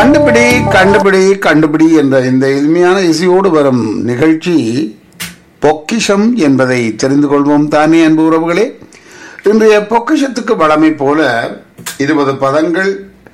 கண்டுபிடி கண்டுபிடி கண்டுபிடி என்ற இந்த இனிமையான இசையோடு வரும் நிகழ்ச்சி பொக்கிஷம் என்பதை தெரிந்து கொள்வோம் தானே அன்பு உறவுகளே இன்றைய பொக்கிஷத்துக்கு வளமை போல இருபது பதங்கள்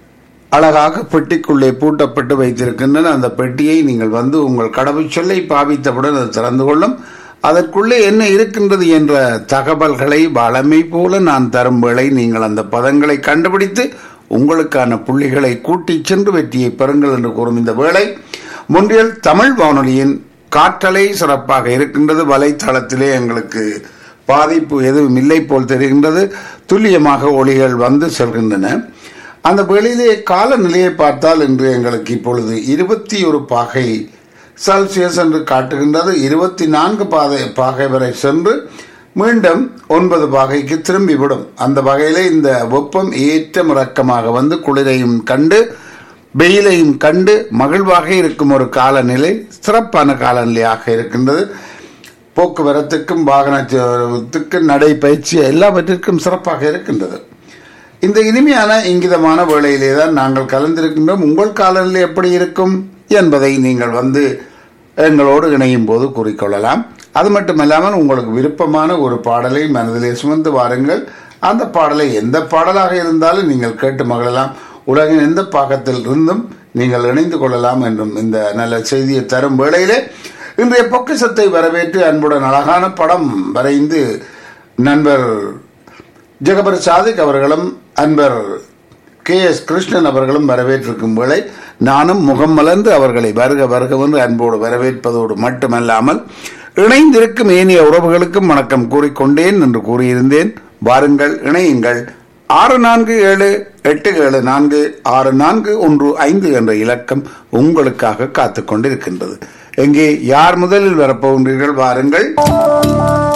அழகாக பெட்டிக்குள்ளே பூட்டப்பட்டு வைத்திருக்கின்றன அந்த பெட்டியை நீங்கள் வந்து உங்கள் கடவுச் சொல்லை பாவித்தவுடன் அது திறந்து கொள்ளும் அதற்குள்ளே என்ன இருக்கின்றது என்ற தகவல்களை வளமை போல நான் தரும் வேளை நீங்கள் அந்த பதங்களை கண்டுபிடித்து உங்களுக்கான புள்ளிகளை கூட்டி சென்று வெற்றியை பெறுங்கள் என்று கூறும் இந்த வேளை முன்றியல் தமிழ் வானொலியின் காற்றலை சிறப்பாக இருக்கின்றது வலைத்தளத்திலே எங்களுக்கு பாதிப்பு எதுவும் இல்லை போல் தெரிகின்றது துல்லியமாக ஒளிகள் வந்து செல்கின்றன அந்த வெளியிலே காலநிலையை பார்த்தால் இன்று எங்களுக்கு இப்பொழுது இருபத்தி ஒரு பாகை செல்சியஸ் என்று காட்டுகின்றது இருபத்தி நான்கு பாதை பாகை வரை சென்று மீண்டும் ஒன்பது பாகைக்கு திரும்பிவிடும் அந்த வகையிலே இந்த வெப்பம் ஏற்ற இறக்கமாக வந்து குளிரையும் கண்டு வெயிலையும் கண்டு மகிழ்வாக இருக்கும் ஒரு காலநிலை சிறப்பான காலநிலையாக இருக்கின்றது போக்குவரத்துக்கும் வாகனத்துக்கு நடைபயிற்சி எல்லாவற்றிற்கும் சிறப்பாக இருக்கின்றது இந்த இனிமையான இங்கிதமான வேளையிலே தான் நாங்கள் கலந்திருக்கின்றோம் உங்கள் காலநிலை எப்படி இருக்கும் என்பதை நீங்கள் வந்து எங்களோடு இணையும் போது கூறிக்கொள்ளலாம் அது மட்டுமல்லாமல் உங்களுக்கு விருப்பமான ஒரு பாடலை மனதிலே சுமந்து வாருங்கள் அந்த பாடலை எந்த பாடலாக இருந்தாலும் நீங்கள் கேட்டு மகிழலாம் உலகின் எந்த பாகத்தில் இருந்தும் நீங்கள் இணைந்து கொள்ளலாம் என்றும் இந்த நல்ல செய்தியை தரும் வேளையிலே இன்றைய பொக்கிசத்தை வரவேற்று அன்புடன் அழகான படம் வரைந்து நண்பர் ஜெகபர் சாதிக் அவர்களும் அன்பர் கே எஸ் கிருஷ்ணன் அவர்களும் வரவேற்றிருக்கும் வேளை நானும் முகம் மலர்ந்து அவர்களை வருக வருகவென்று அன்போடு வரவேற்பதோடு மட்டுமல்லாமல் இணைந்திருக்கும் ஏனைய உறவுகளுக்கும் வணக்கம் கூறிக்கொண்டேன் என்று கூறியிருந்தேன் வாருங்கள் இணையுங்கள் ஆறு நான்கு ஏழு எட்டு ஏழு நான்கு ஆறு நான்கு ஒன்று ஐந்து என்ற இலக்கம் உங்களுக்காக காத்துக் கொண்டிருக்கின்றது எங்கே யார் முதலில் வரப்போகின்றீர்கள் வாருங்கள்